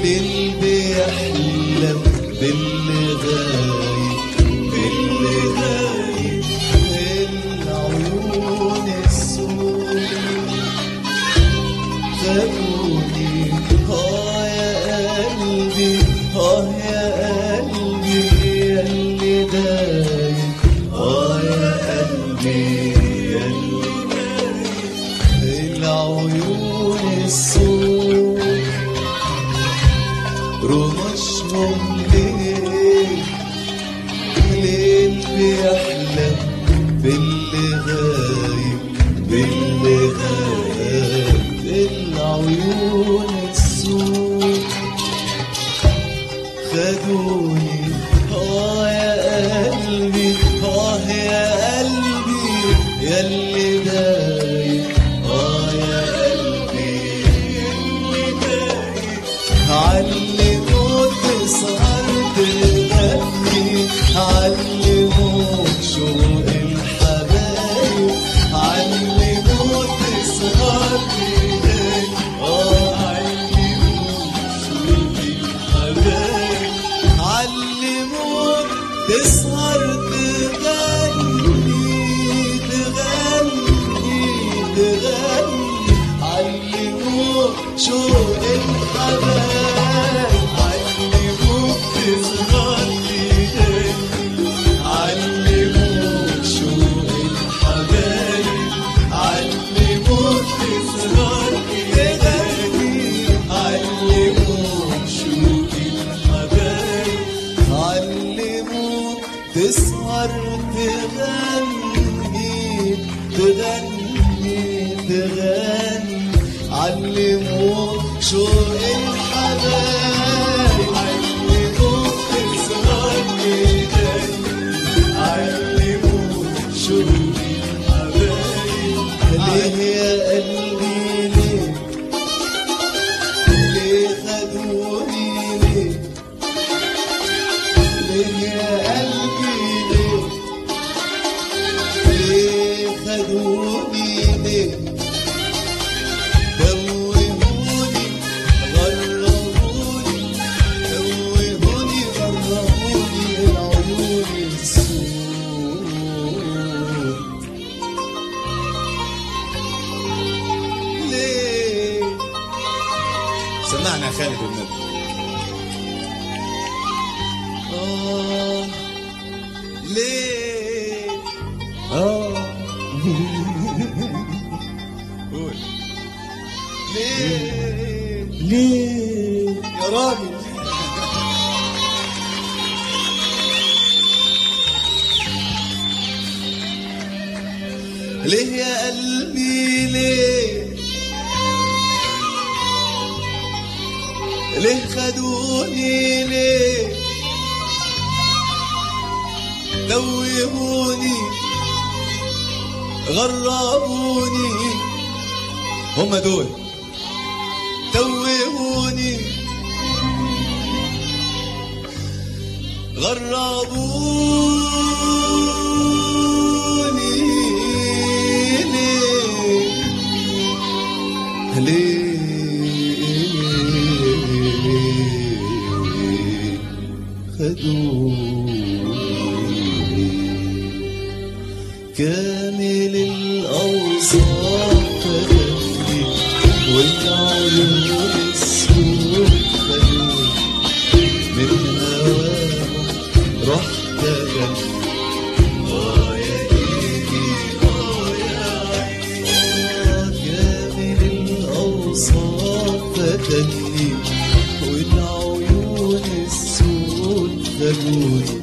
ليل بيحلم باللي غايب باللي غايب العيون السود خدوني اه يا قلبي اه يا قلبي يا اللي دايب اه يا قلبي يا اللي دايب العيون السود رمشهم ليه ليل بيحلم باللي غايب باللي غايب العيون السود خدوني اه يا قلبي اه يا قلبي يا اللي دايب اه يا قلبي يا اللي دايب علموا تسهر تغني علموا شوق الحبايب علموا تسهر تغني اه علموا شوق الحبايب علموا تسهر تغني تغني تغني علموا شوق الحبايب علموا تسهر تغني علموا شوق الحبايب علموا تسهر تغني علموا شوق الحبايب علموا تسهر تغني تغني تغني علموا شوق الحبايب علموا تسهر تغني علموا شوق الحبايب ليه يا قلبي ليه ليه خدوني ليه ليه يا قلبي ليه ليه خدوني ليه دوهوني غربوني دوهوني غربوني العيون السود ليه سمعنا يا خالد والنبي آه ليه آه قول ليه ليه يا راجل ليه يا قلبي ليه ليه خدوني ليه دوهوني غربوني هم دول توهوني غربوني ليه ليه خدوني كامل الأوصاف فتفني والعيون السود خلوني من هواهم رحت أغني آه يا إيدي آه يا عيني آه كامل الأوصاف فتني والعيون السود خلوني